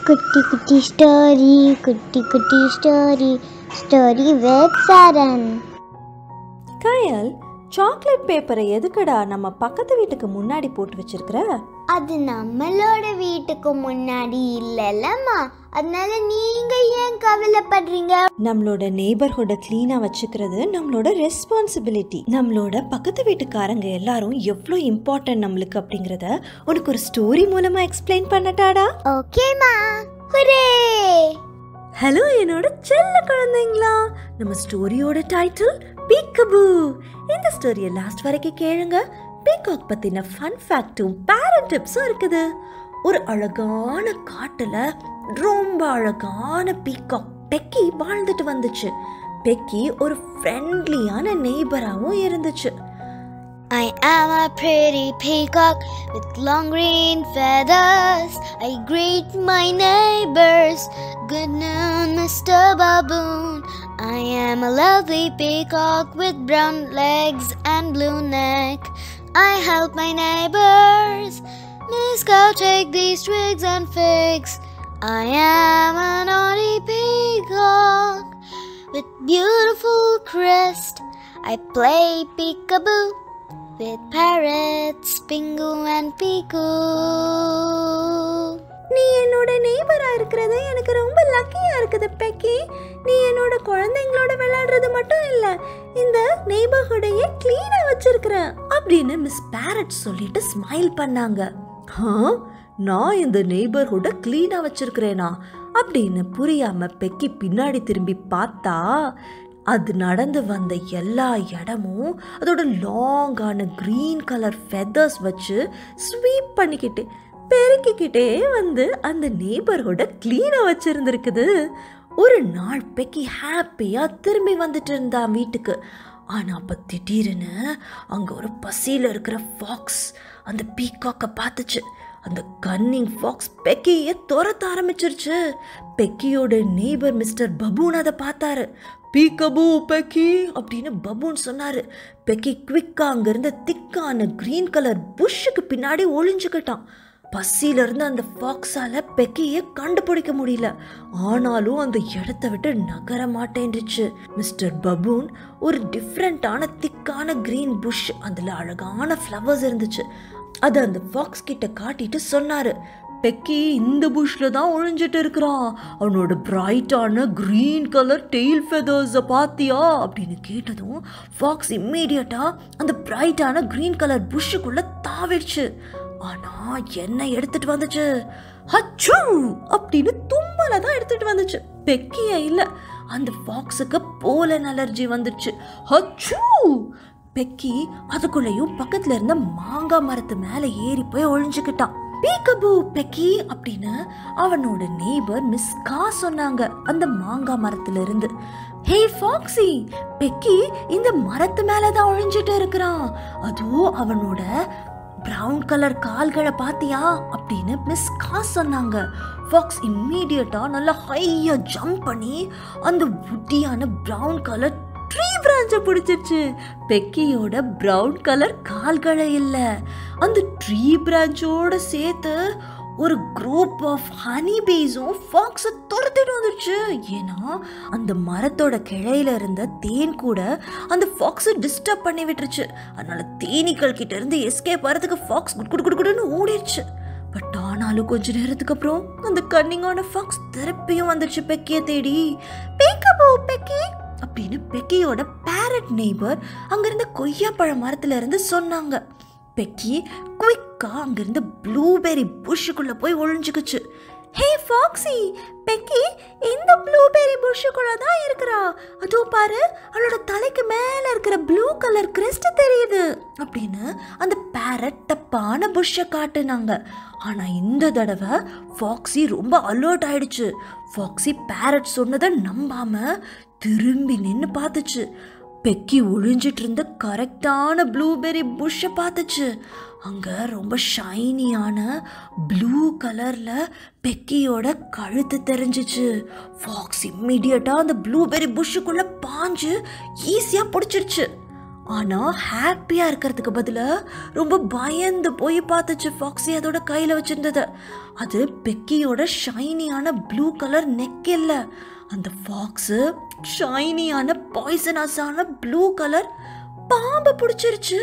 குட்டி குட்டி ஸ்டோரி குட்டி குட்டி story story with Charan Kayal chocolate பேப்பரை எதுக்குடா நம்ம பக்கத்து வீட்டுக்கு முன்னாடி போட்டு வச்சிருக்கிற அது நம்மளோட வீட்டுக்கு முன்னாடி இல்லைல்லம்மா அதனால நீங்க ஏன் கவலைப்படுறீங்க நம்மளோட நெய்பர்ஹுட்டை க்ளீனா வச்சுக்கிறது நம்மளோட ரெஸ்பான்சிபிலிட்டி நம்மளோட பக்கத்து வீட்டுக்காரங்க எல்லாரும் எவ்வளோ இம்பார்ட்டன்ட் நம்மளுக்கு அப்படிங்கிறத உனக்கு ஒரு ஸ்டோரி மூலமா எக்ஸ்பிளைன் பண்ணட்டாடா ஓகேம்மா ஹுரே ஹலோ என்னோட செல்ல குழந்தைங்களா நம்ம ஸ்டோரியோட டைட்டில் பீக்கபூ இந்த ஸ்டோரியை லாஸ்ட் வரைக்கும் கேளுங்க பீகாக் பத்தின ஃபன் ஃபேக்டும் பேரண்ட் டிப்ஸும் இருக்குது ஒரு அழகான காட்டுல ரொம்ப அழகான பீகாக் பெக்கி வாழ்ந்துட்டு வந்துச்சு பெக்கி ஒரு ஃப்ரெண்ட்லியான நெய்பராகவும் இருந்துச்சு I am a pretty peacock with long green feathers. I greet my neighbors. Good noon, Mr. Baboon. I am a lovely peacock with brown legs and blue neck. I help my neighbors. Miss Cow, take these twigs and figs. I am a naughty peacock with beautiful crest. I play peekaboo with parrots, Pingu and Piku. நீ என்னோட நெய்பரா இருக்கிறது எனக்கு ரொம்ப லக்கியா இருக்குது Peggy நீ என்னோட குழந்தைங்களோட விளையாடுறது மட்டும் இல்ல இந்த நெய்பர்ஹுடையே க்ளீனா வச்சிருக்கிற அப்படின்னு மிஸ் பேரட் சொல்லிட்டு ஸ்மைல் பண்ணாங்க "ஹா? நான் இந்த நெய்பர்ஹுட க்ளீனா வச்சிருக்கிறேனா அப்படின்னு புரியாம பெக்கி பின்னாடி திரும்பி பார்த்தா அது நடந்து வந்த எல்லா இடமும் அதோட லாங்கான க்ரீன் கலர் ஃபெதர்ஸ் வச்சு ஸ்வீப் பண்ணிக்கிட்டு பெருக்கிக்கிட்டே வந்து அந்த நெய்பர்ஹுட க்ளீனாக வச்சிருந்துருக்குது ஒரு நாள் பெக்கி ஹாப்பியாக திரும்பி வந்துட்டு இருந்தான் வீட்டுக்கு ஆனால் அப்போ திடீர்னு அங்கே ஒரு பசியில் இருக்கிற ஃபாக்ஸ் அந்த பீகாக்கை பார்த்துச்சு அந்த கன்னிங் ஃபாக்ஸ் பெக்கியை துரத்த ஆரம்பிச்சிருச்சு பெக்கியோட நெய்பர் மிஸ்டர் பபூன் அதை பார்த்தாரு பீக்கபூ பெக்கி அப்படின்னு பபூன் சொன்னாரு பெக்கி குவிக்கா அங்கிருந்த திக்கான கிரீன் கலர் புஷ்ஷுக்கு பின்னாடி ஒளிஞ்சுக்கிட்டான் பசியில இருந்து அந்த ஃபாக்ஸால பெக்கியை கண்டுபிடிக்க முடியல ஆனாலும் அந்த இடத்த விட்டு நகர மாட்டேன்றுச்சு மிஸ்டர் பபூன் ஒரு டிஃப்ரெண்டான திக்கான கிரீன் புஷ் அதுல அழகான ஃப்ளவர்ஸ் இருந்துச்சு அது அந்த ஃபாக்ஸ் கிட்ட காட்டிட்டு சொன்னாரு பெக்கி இந்த புஷ்ல தான் ஒழிஞ்சிட்டு இருக்கிறான் அவனோட பிரைட்டான கிரீன் கலர் டெய்ல் ஃபெதர்ஸை பாத்தியா அப்படின்னு கேட்டதும் ஃபாக்ஸ் இம்மீடியட்டா அந்த பிரைட்டான கிரீன் கலர் புஷ்ஷுக்குள்ள தாவிடுச்சு ஆனா என்ன எடுத்துட்டு வந்துச்சு ஹச்சூ அப்படின்னு தும்மலை தான் எடுத்துட்டு வந்துச்சு பெக்கிய இல்ல அந்த ஃபாக்ஸுக்கு போலன் அலர்ஜி வந்துச்சு ஹச்சூ பெக்கி அதுக்குள்ளேயும் பக்கத்துல இருந்த மாங்காய் மரத்து மேல ஏறி போய் ஒழிஞ்சுக்கிட்டான் பீக்கபூ பெக்கி அப்படின்னு அவனோட நெய்பர் மிஸ் கா சொன்னாங்க அந்த மாங்காய் மரத்துல இருந்து ஹே ஃபாக்ஸி பெக்கி இந்த மரத்து மேல தான் ஒழிஞ்சிட்டு இருக்கிறான் அதுவும் அவனோட பிரவுன் கலர் கால்களை பாத்தியா அப்படின்னு மிஸ் கா சொன்னாங்க ஃபாக்ஸ் இம்மீடியட்டா நல்லா ஹையா ஜம்ப் பண்ணி அந்த வுட்டியான பிரவுன் கலர் ட்ரீ பிரான்ச்சை பிடிச்சிருச்சு பெக்கியோட பிரவுன் கலர் கால்களை இல்லை அந்த ட்ரீ பிரான்ச்சோட சேர்த்து ஒரு குரூப் ஆஃப் ஹனி பீஸும் ஃபாக்ஸை துரத்திட்டு வந்துருச்சு ஏன்னா அந்த மரத்தோட கிளையில இருந்த தேன் கூட அந்த ஃபாக்ஸை டிஸ்டர்ப் பண்ணி விட்டுருச்சு அதனால தேனீக்கள் கிட்ட இருந்து எஸ்கேப் வரதுக்கு ஃபாக்ஸ் குடு குடு குடுன்னு ஓடிடுச்சு பட் ஆனாலும் கொஞ்ச நேரத்துக்கு அப்புறம் அந்த கன்னிங்கான ஃபாக்ஸ் திருப்பியும் வந்துருச்சு பெக்கிய தேடி பேக்கபோ பெக்கி அப்படின்னு பெக்கியோட பேரட் நெய்பர் அங்கிருந்த கொய்யாப்பழ மரத்துல இருந்து சொன்னாங்க பெக்கி குயிக்கா அங்கிருந்த ப்ளூபெரி புஷ்ஷுக்குள்ள போய் ஒளிஞ்சுக்குச்சு ஹே ஃபாக்ஸி பெக்கி இந்த ப்ளூபெரி புஷ்ஷுக்குள்ள தான் இருக்கிறா அதுவும் பாரு அவளோட தலைக்கு மேல இருக்கிற ப்ளூ கலர் கிறிஸ்ட் தெரியுது அப்படின்னு அந்த பேரட் தப்பான புஷ்ஷை காட்டுனாங்க ஆனா இந்த தடவை ஃபாக்ஸி ரொம்ப அலர்ட் ஆயிடுச்சு ஃபாக்ஸி பேரட் சொன்னதை நம்பாம திரும்பி நின்று பார்த்துச்சு பெக்கி ஒளிஞ்சிட்டு இருந்த கரெக்டான ப்ளூபெரி புஷ்ஷை பார்த்துச்சு அங்கே ரொம்ப ஷைனியான ப்ளூ கலரில் பெக்கியோட கழுத்து தெரிஞ்சிச்சு ஃபாக்ஸ் இம்மிடியட்டாக அந்த ப்ளூபெரி புஷ்ஷுக்குள்ளே பாஞ்சு ஈஸியாக பிடிச்சிருச்சு ஆனா ஹாப்பியா இருக்கிறதுக்கு பதிலா ரொம்ப பயந்து போய் பார்த்துச்சு ஃபாக்ஸி அதோட கையில வச்சிருந்தது அது பெக்கியோட ஷைனியான ப்ளூ கலர் நெக் இல்ல அந்த ஃபாக்ஸ் ஷைனியான பாய்சனஸான ப்ளூ கலர் பாம்பை பிடிச்சிருச்சு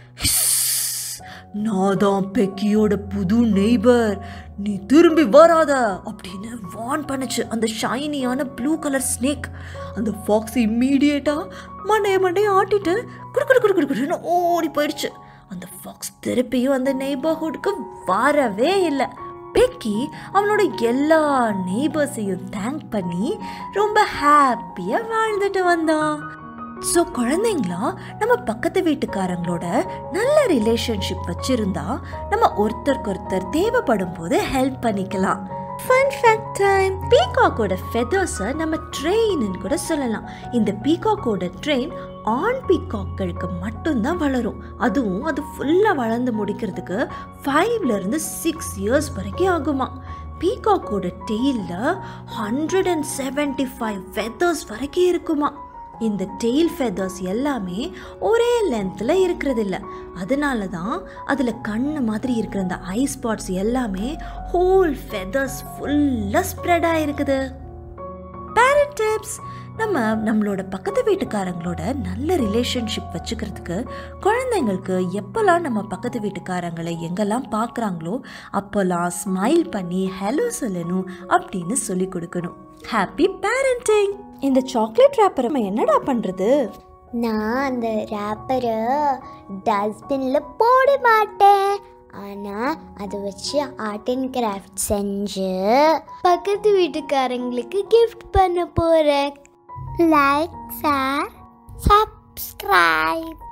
நான் தான் பெக்கியோட புது நெய்பர் நீ திரும்பி வராத அப்படின்னு வார்ன் பண்ணுச்சு அந்த ஷைனியான ப்ளூ கலர் ஸ்னேக் அந்த ஃபாக்ஸ் இம்மீடியட்டா மண்டைய மண்டைய ஆட்டிட்டு குடு குடு குடு குடு குடுன்னு ஓடி போயிடுச்சு அந்த ஃபாக்ஸ் திருப்பியும் அந்த நெய்பர்ஹுட்க்கு வரவே இல்லை பெக்கி அவனோட எல்லா நெய்பர்ஸையும் தேங்க் பண்ணி ரொம்ப ஹாப்பியாக வாழ்ந்துட்டு வந்தான் ஸோ குழந்தைங்களா நம்ம பக்கத்து வீட்டுக்காரங்களோட நல்ல ரிலேஷன்ஷிப் வச்சிருந்தா நம்ம ஒருத்தருக்கு ஒருத்தர் தேவைப்படும் போது ஹெல்ப் பண்ணிக்கலாம் ஃபன் ஃபேக்ட் டைம் பீகாக்கோட ஃபெதர்ஸை நம்ம ட்ரெயின்னு கூட சொல்லலாம் இந்த பீகாக்கோட ட்ரெயின் ஆண் பீகாக்களுக்கு மட்டும்தான் வளரும் அதுவும் அது ஃபுல்லாக வளர்ந்து முடிக்கிறதுக்கு ஃபைவ்லேருந்து சிக்ஸ் இயர்ஸ் வரைக்கும் ஆகுமா பீகாக்கோட டெய்லில் hundred and seventy five feathers வரைக்கும் இருக்குமா இந்த டெய்ல் ஃபெதர்ஸ் எல்லாமே ஒரே லென்த்தில் இருக்கிறது இல்லை அதனால தான் அதில் கண்ணு மாதிரி இருக்கிற அந்த ஐ ஸ்பாட்ஸ் எல்லாமே ஹோல் ஃபெதர்ஸ் ஃபுல்லாக ஸ்ப்ரெட் ஆகிருக்குது பேரண்ட் டிப்ஸ் நம்ம நம்மளோட பக்கத்து வீட்டுக்காரங்களோட நல்ல ரிலேஷன்ஷிப் வச்சுக்கிறதுக்கு குழந்தைங்களுக்கு எப்போல்லாம் நம்ம பக்கத்து வீட்டுக்காரங்களை எங்கெல்லாம் பார்க்குறாங்களோ அப்போல்லாம் ஸ்மைல் பண்ணி ஹலோ சொல்லணும் அப்படின்னு சொல்லி கொடுக்கணும் ஹாப்பி பேரண்டிங் இந்த சாக்லேட் ரேப்பரை நம்ம என்னடா பண்ணுறது நான் அந்த ரேப்பரை டஸ்ட்பினில் போட மாட்டேன் ஆனால் அதை வச்சு ஆர்ட் அண்ட் கிராஃப்ட் செஞ்சு பக்கத்து வீட்டுக்காரங்களுக்கு கிஃப்ட் பண்ண போகிறேன் லைக் சார் சப்ஸ்கிரைப்